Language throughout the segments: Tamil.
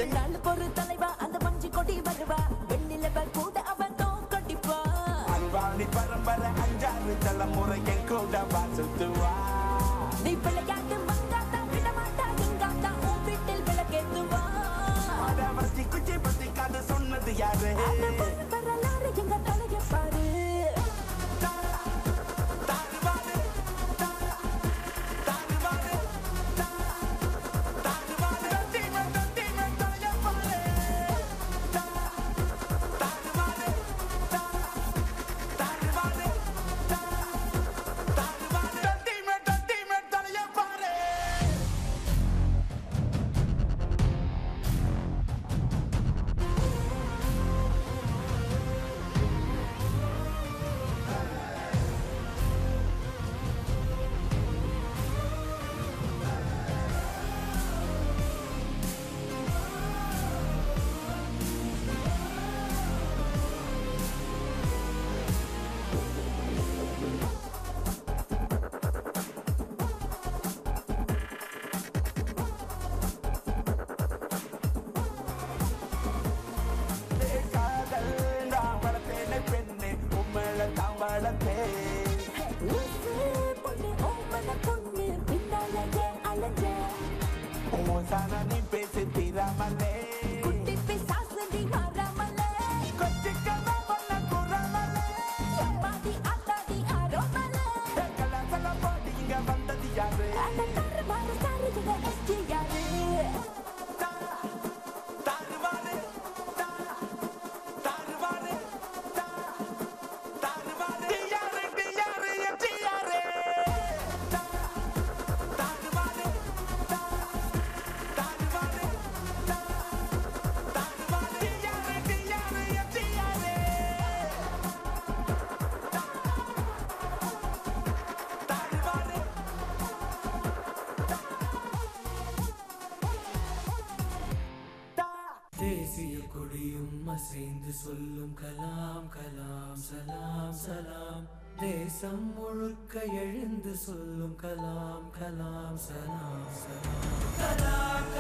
நாள் பொறு தலைவா அந்த மஞ்சு கொடி வருவா வெண்ணிலவ கூட அவன் தோக்கடிப்பா அன்பாணி பரம்பரை அஞ்சாறு தலைமுறை என் கூட வாசத்துவா நீ விளையாட்டு மங்காத்தா விடமாட்டா இங்காத்தா உன் வீட்டில் விளக்கேத்துவா வச்சி குச்சி பத்தி கதை சொன்னது யாரு அந்த பொண்ணு வரலாறு எங்க தலைய பாரு தாறுமாறு, தாறுமாறு, தாறுமாறு, தீமை, தீமை, தலைய பாரு. தாறுமாறு, தாறுமாறு, தாறுமாறு, தீமை, தீமை, தலைய பாரு. காதல் நான் வளர்த்தேனே பெண்ணே உம்மள தான் வளர்த்தேன் லூசு பொண்ணு ஓமன பொண்ணு பின்னாலேயே அலைஞ்ச மோசான நீ பேசி தீராமலே குட்டி பிசாசு நீ மாறாமலே கொச்சிக்கமா பண்ண கூறாமலே எம்மாடி ஆத்தாடி ஆரோமலே கலாசல போட்டு இங்க வந்தது யாரு அந்த தரு மாறு சாரு எங்க எஸ்டிஆரு தாறுமாறு, தா- தாறுமாறு, தா- தாறுமாறு. டியாரு, டியாரு, என் டியாரு. தா- தாறுமாறு, தா- தாறுமாறு, தா- தாறுமாறு. டியாரு, டியாரு, என் டியாரு. தாறுமாறு, தா- தேசிய கொடியும் அசைந்து சொல்லும் கலாம் கலாம் சலாம் சலாம் தேசம் முழுக்க எழுந்து சொல்லும் கலாம் கலாம் சலாம் சலாம் கலாம்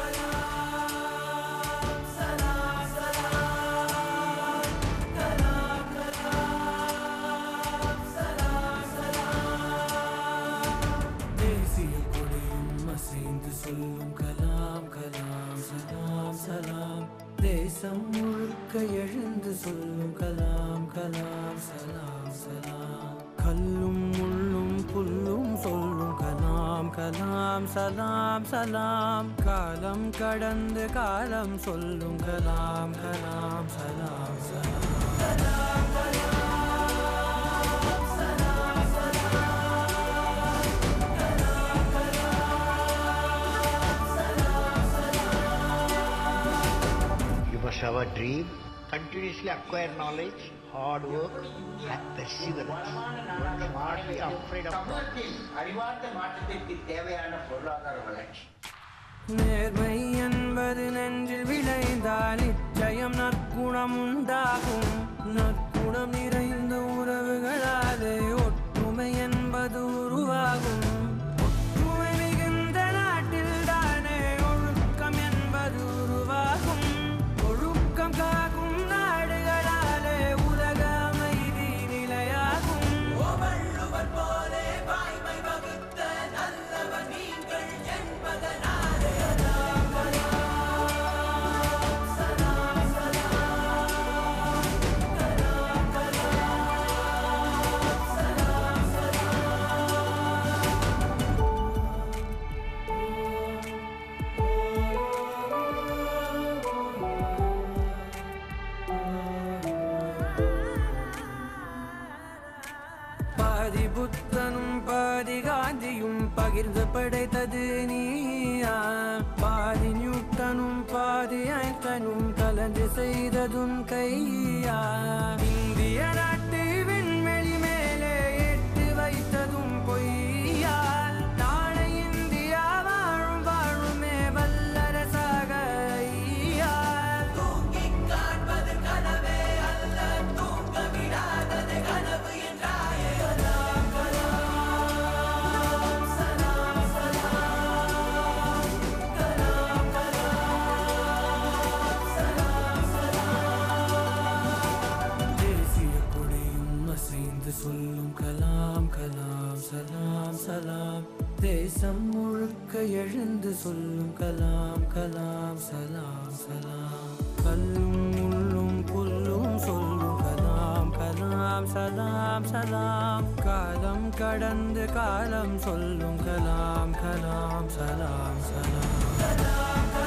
கலாம் சலாம் சலாம் கலாம் கலாம் சலாம் சலாம் தேசிய கொடியும் அசைந்து சொல்லும் கலாம் கலாம் சலாம் சலாம் தேசம் முழுக்க எழுந்து சொல்லும் கலாம் கலாம் சலாம் சலாம் கல்லும் முள்ளும் புல்லும் சொல்லும் கலாம் கலாம் சலாம் சலாம் காலம் கடந்து காலம் சொல்லும் கலாம் கலாம் சலாம் சலாம் கலாம் கலாம் சலாம் You must have a dream, continuously acquire knowledge, hard work, and perseverance. You should not be afraid of சமூகத்தில் அறிவார்ந்த மாற்றத்திற்கு தேவையான பொருளாதார வளர்ச்சி நேர்மை என்பது நெஞ்சில் விளைந்தால் நிச்சயம் நற்குணம் உண்டாகும் நற்குணம் நிறைந்த உறவுகளாலே ஒற்றுமை என்பது உருவாகும் ஒற்றுமை மிகுந்த நாட்டில் தானே ஒழுக்கம் என்பது உருவாகும் ஒழுக்கம் காக்கும் நாடுகளாலே உலக அமைதி நிலையாகும் வள்ளுவர் போலே வாய்மை வகுத்த நல்லவர் நீங்கள் என்பதனாலே சலாம் கலாம் சலாம் சலாம் கலாம் கலாம் சலாம் பாதி புத்தனும் பாதி காந்தியும் பகிர்ந்து படைத்தது நீயா பாதி நியூட்டனும் பாதி ஐன்ஸ்டனும் கலந்து செய்ததும் கையா இந்திய நாட்டு விண்வெளி மேலே எட்டு வைத்ததும் பொய்யா நாளை இந்தியா வாழும் வாழுமே வல்லரசாக ஐயா தூங்கிக் காண்பது கனவே அல்ல தூங்க விடாதது கனவு என்றாயே கலாம் கலாம் சலாம் சலாம் கலாம் கலாம் எழுந்து சொல்லும் கலாம் கலாம் சலாம் சலாம் கல்லும் முள்ளும் புல்லும் சொல்லும் கலாம் கலாம் சலாம் சலாம் காலம் கடந்து காலம் சொல்லும் கலாம் கலாம் சலாம் சலாம்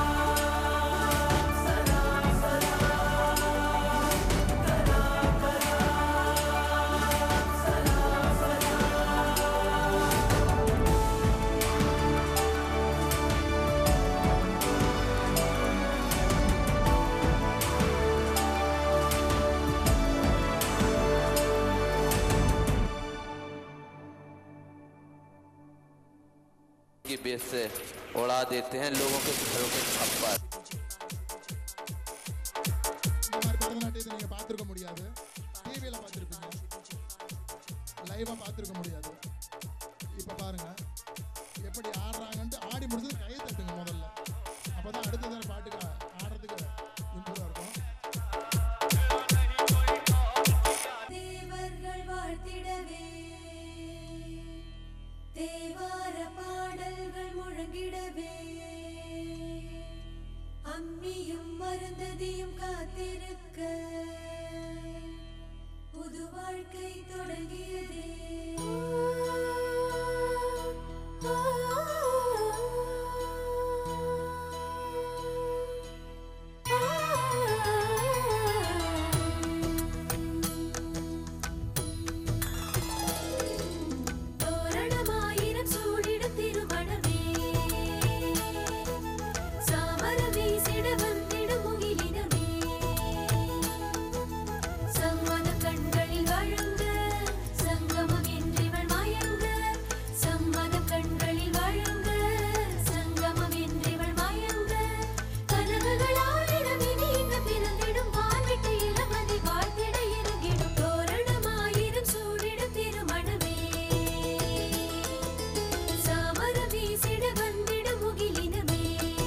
की बेस से उड़ा देते हैं लोगों के घरों के छप्पर இந்த மாதிரி பரதநாட்டியத்தை நீங்க பார்த்துருக்க முடியாது டிவியில பார்த்துருப்பீங்க லைவா பார்த்துருக்க முடியாது இப்ப பாருங்க எப்படி ஆடுறாங்கன்ட்டு ஆடி முடிச்சது கையை தட்டுங்க முதல்ல அப்பதான் அடுத்த தடவை பாட்டுக்கு ஆடுறதுக்கு இம்ப்ரூவ் இருக்கும் தேவர்கள் வாழ்த்திடவே தேவார பாடல்கள் முழங்கிடவே அம்மியும் மருந்ததியும் காத்திருக்க புது வாழ்க்கை தொடங்கியதே தோரணமாயிரம் சூடிடும் திருமணமே சாமரம் வீசிட வந்திடும் முகிலினமே சம்மதம் கண்களில் வழங்க சங்கமம் என்றிவள் மயங்க சம்மதம் கண்களில் வழங்க சங்கமம் என்றிவள் மயங்க கனவுகளாயிரம் இனி இங்கு பிறந்திடும் வாழ்விட்டு இளமதி வாழ்த்திட இறங்கிடும் தோரணமாயிரம் சூடிடும் திருமணமே சாமரம் வீசிட வந்திடும் முகிலினமே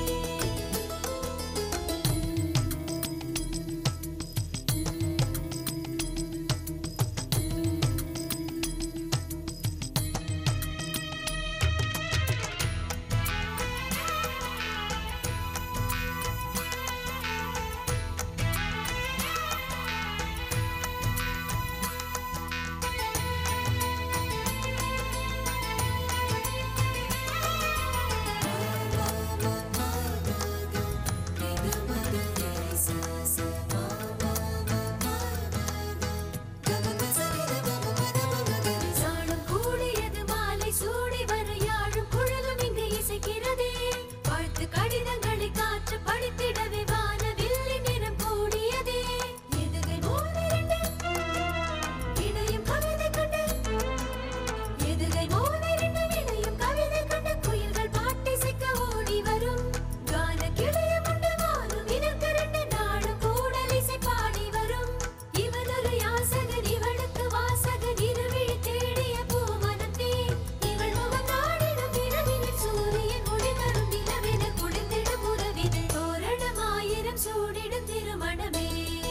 சாணம் கூடியது மாலை சூடி வர யாழும் குழலும் இங்கு இசைக்கிறதே வாழ்த்து கடிதங்களை காற்று படித்திடவே வானவில்லி நிறம் கூடியதே எதுகை மூன்றிரண்டு இணையும் கவிதை கண்டு எதுகை மூன்றிரண்டு இணையும் கவிதை கண்டு குயில்கள் பாட்டிசைக்க ஓடி வரும் கான கிளையம் உண்டு வானும் இனத்திரண்டு நாடும் கூடல் இசை பாடி வரும் இவனொரு யாசகன் இவளுக்கு வாசகன் இருவிழி தேடிய பூமனத்தே இவள் முகம் நாடிடும் இரவினில் சூரியன் ஒளி தரும் நிலவென குளிர்ந்திடும் உறவிது தோரணமாயிரம் சூடிடும் திருமணமே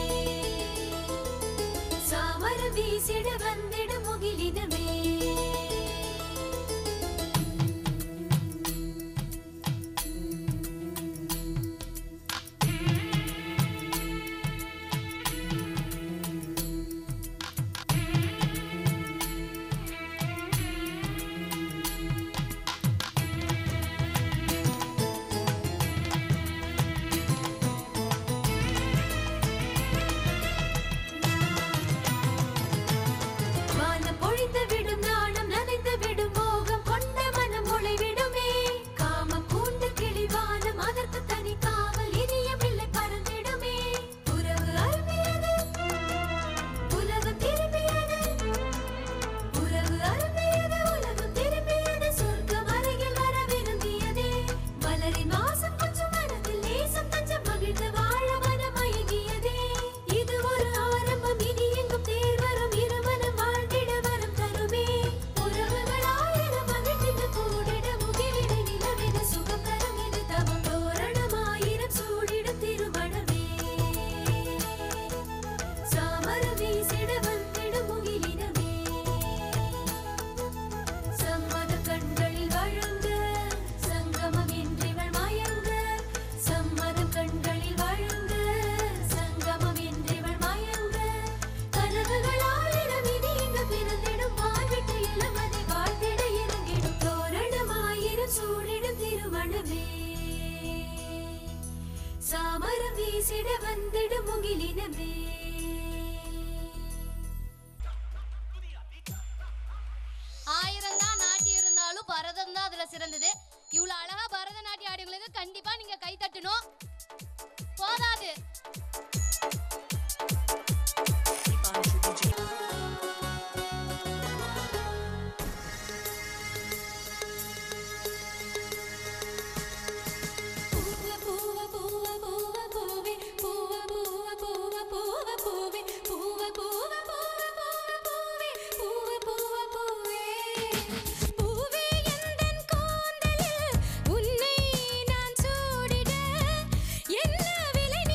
சாமரம் வீசிட வந்திடும் முகிலினமே வானம் பொழிந்து விடும் சாரம் வீசிட வந்திடு முகிலினமே ஆயிரம் தான் நாட்டியம் இருந்தாலும் பரதம் தான் அதுல சிறந்தது இவ்வளவு அழகா பரதநாட்டியம் ஆடியவங்களுக்கு கண்டிப்பா நீங்க கை தட்டணும் போதாது பூவ பூவ பூவ பூவ பூவே பூவ பூவ பூவ பூவ பூவே பூவ பூவ பூவ பூவ பூவே பூவ பூவ பூவே பூவே எந்தன் கூந்தலில் உன்னை நான் சூடிட என்ன விலை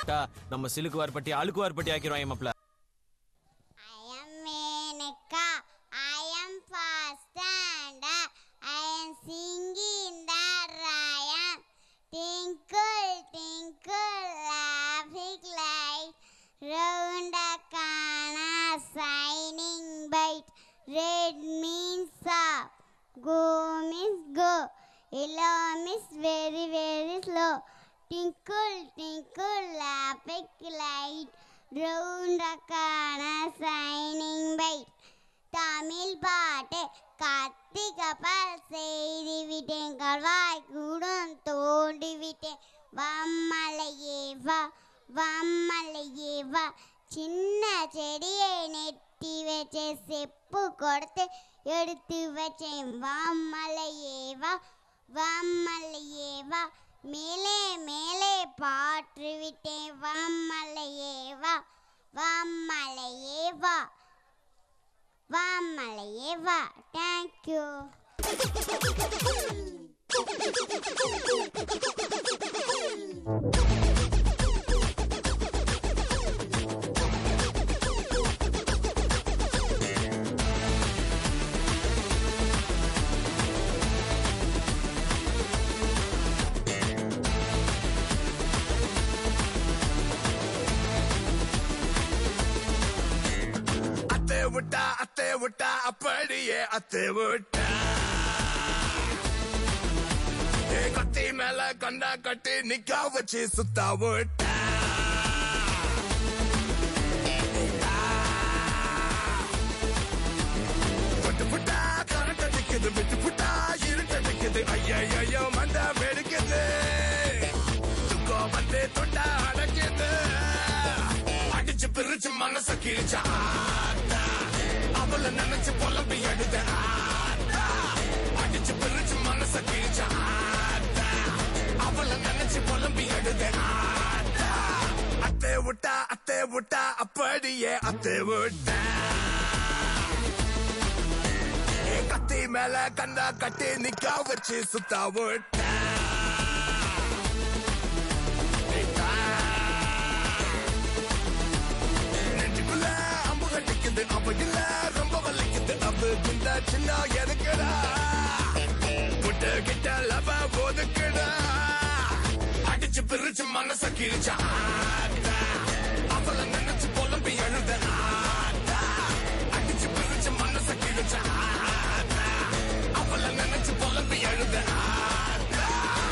நம்ம சிலுக்குவார் பட்டி அழுக்குவார் பட்டி ஆக்கிடுவாங்க மாப்ள I am Menaka. I am fast standard. I am singing the rhyme. Twinkle, twinkle, laughing light. Round the corner, shining bright. Red means up. Go means go. Yellow means very, very slow. Twinkle, twinkle, laughing light. Round the corner, shining bright. Tamil பாட்டு கத்தி கப்பல் செய்து விட்டேன் கல்வாய் கூடம் தோண்டி விட்டேன் வம்மலையே வா வம்மலையே வா சின்ன செடியை நெட்டி வச்சேன் செப்பு கொடுத்து எடுத்து வச்சேன் வம்மலையே வா வம்மலையே வா மேலே மேலே பாற்று விட்டேன் வம்மலையே வா வம்மலையே வா வா மலையே வா தேங்க்யூ அத்தை விட்டா அத்தை விட்டா அப்படியே அத்தை விட்டா ஏ கத்தி மேல கண்டா கட்டி நிக்கா வச்சு சுத்தா விட்டா விட்டு புட்டா கரண்ட் அடிக்குது விட்டு புட்டா இருட்டு அடிக்குது ஐயோ மண்ட வெடிக்குது துக்கம் வந்து தொண்டா அடைக்குது அடிச்சு பிரிச்சு மனச கிழிச்ச ஆத்தா அவள நினைச்சு புலம்பி எடுத்த ஆத்தா அடிச்சு பிரிச்சு மனச கிழிச்ச ஆத்தா அவள நினைச்சு புலம்பி எடுத்த ஆத்தா அத்தை விட்டா அத்தை விட்டா அப்படியே அத்தை விட்டா ஏ கத்தி மேல கண்ணா கட்டி நிக்கா வச்சு சுத்தா விட்டா நெஞ்சுக்குள்ள அம்பு கட்டிக்குது அப்ப இல்ல ரொம்ப வலிக்குது அப்ப குண்ட சின்ன எதுக்குடா புட்டு கிட்ட லவ ஒதுக்குடா அடிச்சு பிரிச்சு மனச கிழிச்ச ஆத்தா அவள நினைச்சு புலம்பி எழுத ஆத்தா அடிச்சு பிரிச்சு மனச கிழிச்ச ஆத்தா அவள நினைச்சு புலம்பி எழுத ஆத்தா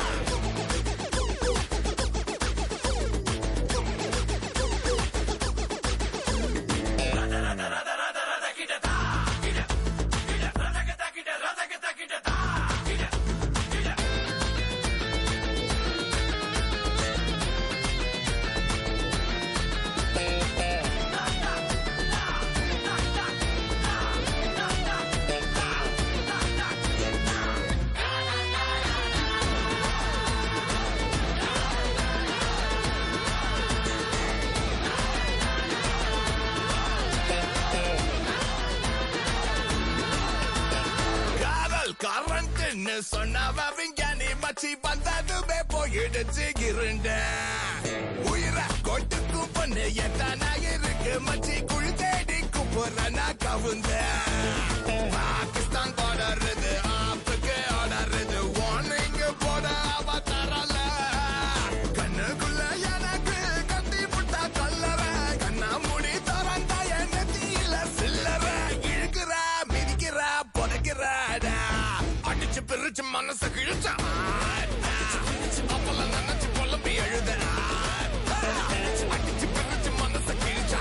காதல் கரண்ட்னு சொன்னவ விஞ்ஞானி மச்சி வந்ததுமே போயிடுச்சு இருண்ட உயிரை கொட்டுக்கும் பொண்ணு எத்தனா இருக்கு மச்சி குழி தேடி குப்புறனா கவுந்த பாகிஸ்தான் தொடருது ஆப்புக்கு ஆடருது வார்னிங் போட அவ தரல கண்ணுக்குள்ள எனக்கு கத்தி புட்டா கல்லற கண்ணா முடி திறந்தா என் நெத்தியில சில்லற இழுக்கிற மிதிக்கிற புதைக்கிறாடா அடிச்சு பிரிச்சு மனச கிழிச்ச அப்பல நினைச்சு புலம்பி எழுத அடிச்சு பிரிச்சு மனச கிழிச்ச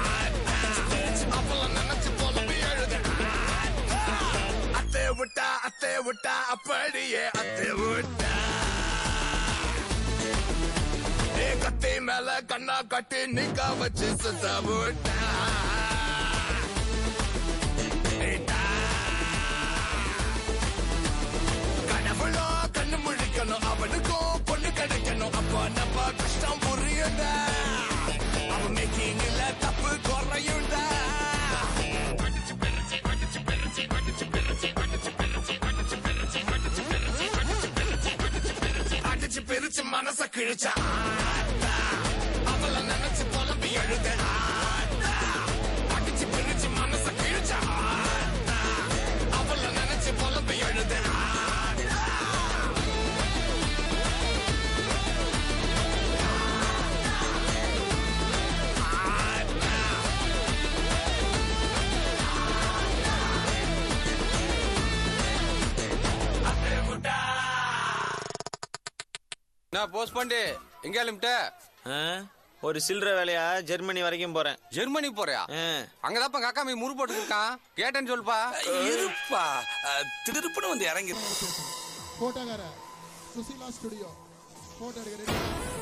அப்பல நினைச்சு புலம்பி எழுத அத்தை விட்டா அத்தை விட்டா அப்படியே அத்தை விட்டா ஏ கத்தி மேல கண்ணா கட்டி நிக்க வச்சு சுத்த விட்டா ஏடா. கடவுளோ கண்ணு முழிக்கணும் அவனுக்கும் பொண்ணு கிடைக்கணும் அப்ப நம்ம கஷ்டம் புரியுண்டா அவன் மேக்கிங்ல தப்பு குறையுண்டா அடிச்சு பிரிச்சு, அடிச்சு பிரிச்சு, அடிச்சு பிரிச்சு, அடிச்சு பிரிச்சு, அடிச்சு பிரிச்சு, அடிச்சு பிரிச்சு, அடிச்சு பிரிச்சு, அடிச்சு பிரிச்சு, அடிச்சு பிரிச்சு மனச கிழிச்ச ஆத்தா. அவள நான் போஸ்ட் பண்ணி எங்க கிளம்பிட்ட ஒரு சில்லற வேலையா ஜெர்மனி வரைக்கும் போறேன் ஜெர்மனி போறியா அங்கதாப்பா எங்க அக்கா மீ முறு போட்டு இருக்கான் கேட்டேன்னு சொல்லுப்பா இருப்பா திடுப்புன்னு வந்து இறங்கி போட்டோக்கார சுசீலா ஸ்டுடியோ போட்டோ எடுக்க ready.